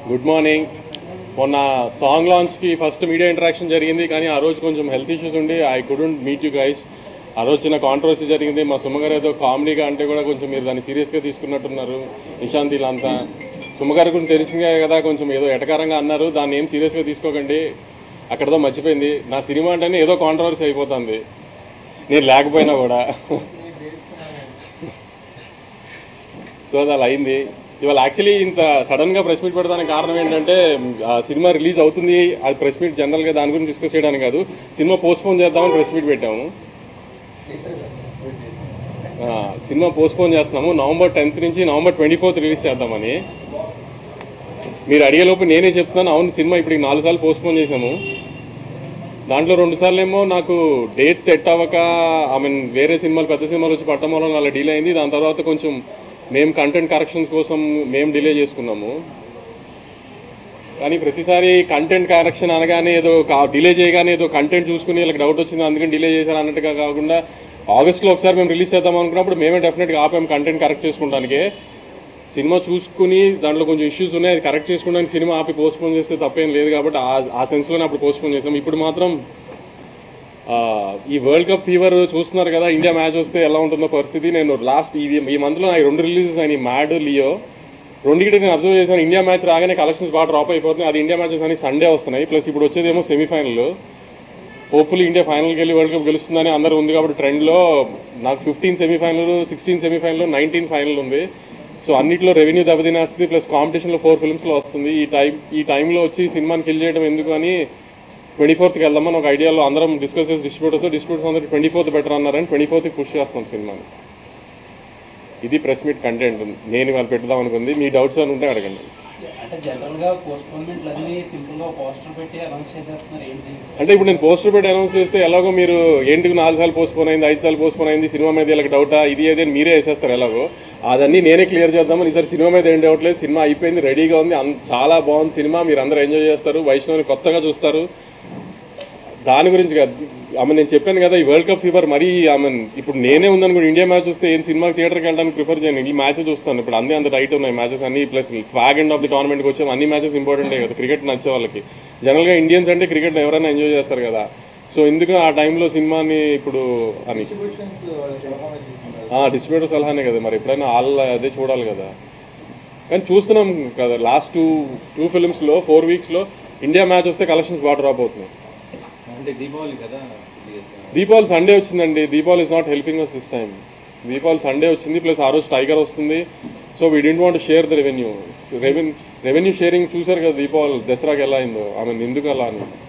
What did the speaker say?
good morning మొన్న song లాంచ్కి first media interaction జరిగింది కానీ ఆ రోజు కొంచెం హెల్త్ ఇష్యూస్ ఉండి I couldn't meet you guys ఆ రోజు చిన్న కాంట్రవర్సీ జరిగింది మా సుమ్మగారు ఏదో కామెడీగా అంటే కూడా కొంచెం మీరు దాన్ని సీరియస్గా తీసుకున్నట్టున్నారు నిశాంత్ వీళ్ళంతా సుమ్మగారి గురించి తెలిసిందే కదా కొంచెం ఏదో ఎటకారంగా అన్నారు దాన్ని ఏం సీరియస్గా తీసుకోకండి అక్కడతో మర్చిపోయింది నా సినిమా అంటేనే ఏదో కాంట్రవర్సీ అయిపోతుంది నేను లేకపోయినా కూడా సో అది అలా అయింది ఇవాళ యాక్చువల్లీ ఇంత సడన్గా ప్రెస్ మీట్ పెడతానికి కారణం ఏంటంటే ఆ సినిమా రిలీజ్ అవుతుంది అది ప్రెస్ మీట్ జనరల్గా దాని గురించి డిస్కస్ చేయడానికి కాదు సినిమా పోస్ట్పోన్ చేద్దామని ప్రెస్ మీట్ పెట్టాము ఆ, సినిమా పోస్ట్పోన్ చేస్తున్నాము నవంబర్ టెన్త్ నుంచి నవంబర్ ట్వంటీ ఫోర్త్ రిలీజ్ చేద్దామని మీరు అడిగేలోపు నేనే చెప్తున్నాను అవును సినిమా ఇప్పుడు నాలుగు సార్లు పోస్ట్పోన్ చేసాము దాంట్లో రెండు సార్లు ఏమో నాకు డేట్ సెట్ అవ్వక ఐ మీన్ వేరే సినిమాలు పెద్ద సినిమాలు వచ్చి పట్టడం వల్ల అలా డిలే అయింది దాని తర్వాత కొంచెం మేము కంటెంట్ కరెక్షన్స్ కోసం మేము డిలే చేసుకున్నాము కానీ ప్రతిసారి కంటెంట్ కరెక్షన్ అనగానే ఏదో డిలే చేయగానే ఏదో కంటెంట్ చూసుకుని వీళ్ళకి డౌట్ వచ్చింది అందుకని డిలే చేశారు అన్నట్టుగా కాకుండా ఆగస్ట్లో ఒకసారి మేము రిలీజ్ చేద్దాం అనుకున్నప్పుడు మేమే డెఫినెట్గా ఆపాము కంటెంట్ కరెక్ట్ చేసుకుంటానికే సినిమా చూసుకుని దాంట్లో కొంచెం ఇష్యూస్ ఉన్నాయి అది కరెక్ట్ చేసుకోవడానికి సినిమా ఆపి పోస్ట్పోన్ చేస్తే తప్పేం లేదు కాబట్టి ఆ ఆ సెన్స్లోనే అప్పుడు పోస్ట్పోన్ చేసాం ఇప్పుడు మాత్రం ఆ, ఈ వరల్డ్ కప్ ఫీవర్ చూస్తున్నారు కదా ఇండియా మ్యాచ్ వస్తే ఎలా ఉంటుందో పరిస్థితి నేను లాస్ట్ ఈ ఈ మంత్లో నాకు రెండు రిలీజెస్ అయినాయి మ్యాడ్ లియో రెండింటి నేను అబ్జర్వ్ చేశాను ఇండియా మ్యాచ్ రాగానే కలెక్షన్స్ బాగా డ్రాప్ అయిపోతున్నాయి అది ఇండియా మ్యాచెస్ అని సండే వస్తున్నాయి ప్లస్ ఇప్పుడు వచ్చేదేమో సెమీఫైనల్ హోప్ఫుల్లీ ఇండియా ఫైనల్కి వెళ్ళి వరల్డ్ కప్ గెలుస్తుందని అందరూ ఉంది కాబట్టి ట్రెండ్లో నాకు fifteen semifinal sixteen semifinal nineteen final ఉంది సో అన్నిట్లో రెవెన్యూ దెబ్బతినేస్తుంది ప్లస్ కాంపిటీషన్లో ఫోర్ ఫిల్మ్స్లో వస్తుంది ఈ టైం ఈ టైంలో వచ్చి సినిమాని కిల్ చేయడం ఎందుకు అని ట్వంటీ ఫోర్త్కి వెళ్దామని ఒక ఐడియాలో అందరం డిస్కస్ చేసి డిస్ట్రిబ్యూటర్స్ డిస్ట్రిబ్యూటర్స్ అందరూ ట్వంటీ ఫోర్త్ బెటర్ అన్నారని ట్వంటీ ఫోర్త్కి పుష్ చేస్తాం సినిమాని ఇది ప్రెస్ మీట్ కంటెంట్ నేను ఇవాళ పెట్టుదాం అనుకుంది మీ డౌట్స్ అని ఉంటే అడగండి అంటే జనరల్ గా పోస్ట్పోన్మెంట్లు అన్ని సింపుల్ గా పోస్టర్ పెట్టి అనౌన్స్ చేసేస్తున్నారు ఏంటి అంటే ఇప్పుడు నేను పోస్టర్ పెట్టి అనౌన్స్ చేస్తే ఎలాగో మీరు ఏంటికి నాలుగు సార్లు పోస్ట్పోన్ అయింది ఐదు సార్లు పోస్ట్పోన్ అయింది సినిమా మీద వీళ్ళకి డౌటా ఇది ఏది అని మీరే వేసేస్తారు ఎలాగో అదన్నీ నేనే క్లియర్ చేద్దామని ఈసారి సినిమా మీద ఏం డౌట్ లేదు సినిమా అయిపోయింది రెడీగా ఉంది అన్- చాలా బాగుంది సినిమా మీరు అందరూ ఎంజాయ్ చేస్తారు వైష్ణవ్ని కొత్తగా చూస్తారు దాని గురించి కాదు ఆమె నేను చెప్పాను కదా ఈ వరల్డ్ కప్ ఫీవర్ మరీ ఆమె ఇప్పుడు నేనే ఉందనుకోండి ఇండియా మ్యాచ్ వస్తే ఏం సినిమా థియేటర్కి వెళ్ళడానికి ప్రిఫర్ చేయను ఈ మ్యాచ్ చూస్తాను ఇప్పుడు అన్ని అంత టైట్ ఉన్నాయి మ్యాచెస్ అన్ని plus flag end of the టోర్నమెంట్కి వచ్చాం అన్ని మ్యాచెస్ ఇంపార్టెంటే కదా క్రికెట్ నచ్చే వాళ్ళకి జనరల్గా ఇండియన్స్ అంటే క్రికెట్ ఎవరైనా ఎంజాయ్ చేస్తారు కదా సో ఎందుకు ఆ టైంలో సినిమాని ఇప్పుడు అని డిస్ట్రిబ్యూటర్ సలహానే కదా మరి ఎప్పుడైనా వాళ్ళ అదే చూడాలి కదా కానీ చూస్తున్నాం కదా లాస్ట్ టూ టూ ఫిల్మ్స్లో ఫోర్ వీక్స్లో ఇండియా మ్యాచ్ వస్తే కలెక్షన్స్ బాగా డ్రాప్ అవుతున్నాయి అంటే దీపావళి కదా దీపావళి సండే వచ్చిందండి Deepavali is not helping us this time Deepavali Sunday వచ్చింది ప్లస్ ఆ రోజు టైగర్ వస్తుంది so we didn't want share the revenue revenue revenue sharing చూసారు కదా దీపావళి దసరాకి ఎలా అయిందో ఆమె ఎందుకు అలా అని